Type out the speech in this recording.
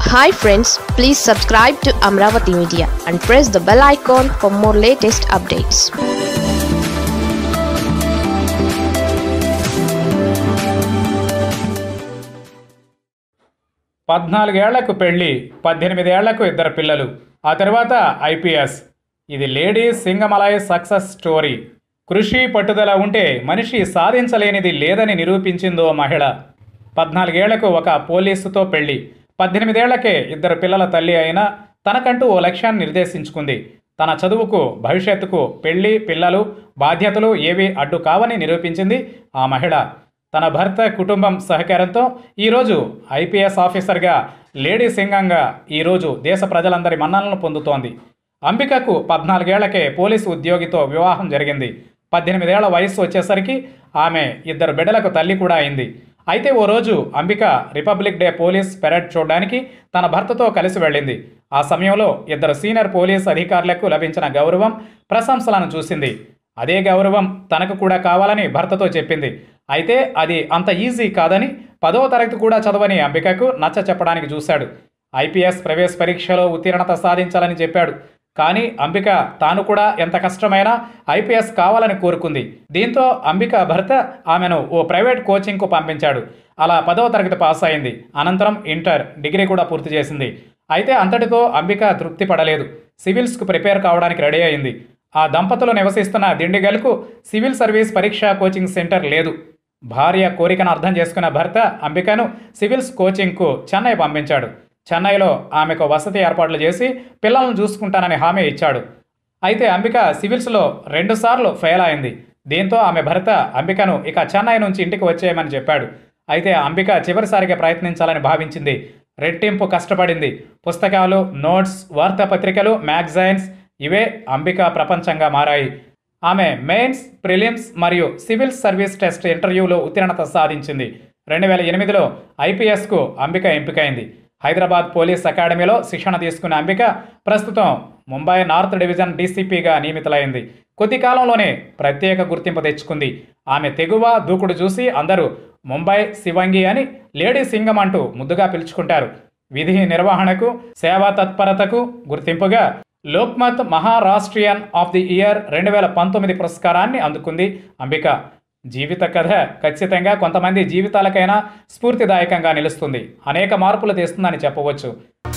hi friends please subscribe to Amaravati media and press the bell icon for more latest updates పద్నాలుగేళ్లకు పెళ్లి పద్దెనిమిదేళ్లకు ఇద్దరు పిల్లలు ఆ తర్వాత ఐపీఎస్ ఇది లేడీ సింగమలై సక్సెస్ స్టోరీ కృషి పట్టుదల ఉంటే మనిషి సాధించలేనిది లేదని నిరూపించిందో మహిళ పద్నాలుగేళ్లకు ఒక పోలీసుతో పెళ్లి పద్దెనిమిదేళ్లకే ఇద్దరు పిల్లల తల్లి అయినా తనకంటూ ఓ లక్ష్యాన్ని నిర్దేశించుకుంది తన చదువుకు భవిష్యత్తుకు పెళ్లి పిల్లలు బాధ్యతలు ఏవీ అడ్డు కావని నిరూపించింది ఆ మహిళ తన భర్త కుటుంబం సహకారంతో ఈరోజు ఐపీఎస్ ఆఫీసర్గా లేడీ సింగంగా ఈరోజు దేశ ప్రజలందరి మన్ననలను పొందుతోంది అంబికకు పద్నాలుగేళ్లకే పోలీసు ఉద్యోగితో వివాహం జరిగింది పద్దెనిమిదేళ్ల వయస్సు వచ్చేసరికి ఆమె ఇద్దరు బిడ్డలకు తల్లి కూడా అయింది అయితే ఓ రోజు Ambika republic day police parade చూడడానికి తన భర్తతో కలిసి వెళ్ళింది ఆ సమయంలో ఇద్దరు సీనియర్ పోలీస్ అధికారులకు లభించిన గౌరవం ప్రశంసలను చూసింది అదే గౌరవం తనకు కూడా కావాలని భర్తతో చెప్పింది అయితే అది అంత ఈజీ కాదని పదవ తరగతి కూడా చదవని అంబికకు నచ్చ చెప్పడానికి చూశాడు ఐపీఎస్ ప్రవేశ పరీక్షలో ఉత్తీర్ణత సాధించాలని చెప్పాడు కానీ అంబిక తాను కూడా ఎంత కష్టమైనా ఐపీఎస్ కావాలని కోరుకుంది దీంతో అంబిక భర్త ఆమెను ఓ ప్రైవేట్ కోచింగ్కు పంపించాడు అలా పదవ తరగతి పాస్ అయింది అనంతరం ఇంటర్ డిగ్రీ కూడా పూర్తి చేసింది అయితే అంతటితో అంబిక తృప్తి పడలేదు సివిల్స్కు ప్రిపేర్ కావడానికి రెడీ అయింది ఆ దంపతులు నివసిస్తున్న దిండిగల్కు సివిల్ సర్వీస్ పరీక్షా కోచింగ్ సెంటర్ లేదు భార్య కోరికను అర్థం చేసుకున్న భర్త అంబికను సివిల్స్ కోచింగ్కు చెన్నై పంపించాడు చెన్నైలో ఆమెకు వసతి ఏర్పాట్లు చేసి పిల్లలను చూసుకుంటానని హామీ ఇచ్చాడు అయితే అంబిక సివిల్స్లో రెండుసార్లు ఫెయిల్ అయింది దీంతో ఆమె భర్త అంబికను ఇక చెన్నై నుంచి ఇంటికి వచ్చేయమని చెప్పాడు అయితే అంబిక చివరిసారిగా ప్రయత్నించాలని భావించింది రెట్టింపు కష్టపడింది పుస్తకాలు నోట్స్ వార్తాపత్రికలు మ్యాగజైన్స్ ఇవే అంబిక ప్రపంచంగా మారాయి ఆమె మెయిన్స్ ప్రిలిమ్స్ మరియు సివిల్ సర్వీస్ టెస్ట్ ఇంటర్వ్యూలో ఉత్తీర్ణత సాధించింది రెండు వేల ఎనిమిదిలో ఐపీఎస్కు అంబిక ఎంపికైంది హైదరాబాద్ పోలీస్ అకాడమీలో శిక్షణ తీసుకున్న అంబిక ప్రస్తుతం ముంబై నార్త్ డివిజన్ డీసీపీగా నియమితులైంది కొద్ది కాలంలోనే ప్రత్యేక గుర్తింపు తెచ్చుకుంది ఆమె తెగువ దూకుడు చూసి అందరూ ముంబై శివంగి అని లేడీ సింగం అంటూ ముద్దుగా పిలుచుకుంటారు విధి నిర్వహణకు సేవా తత్పరతకు గుర్తింపుగా Lokmat Maharashtrian of the year రెండు వేల పంతొమ్మిది పురస్కారాన్ని అందుకుంది అంబిక జీవిత కథ ఖచ్చితంగా కొంతమంది జీవితాలకైనా స్ఫూర్తిదాయకంగా నిలుస్తుంది అనేక మార్పులు తెస్తుందని చెప్పవచ్చు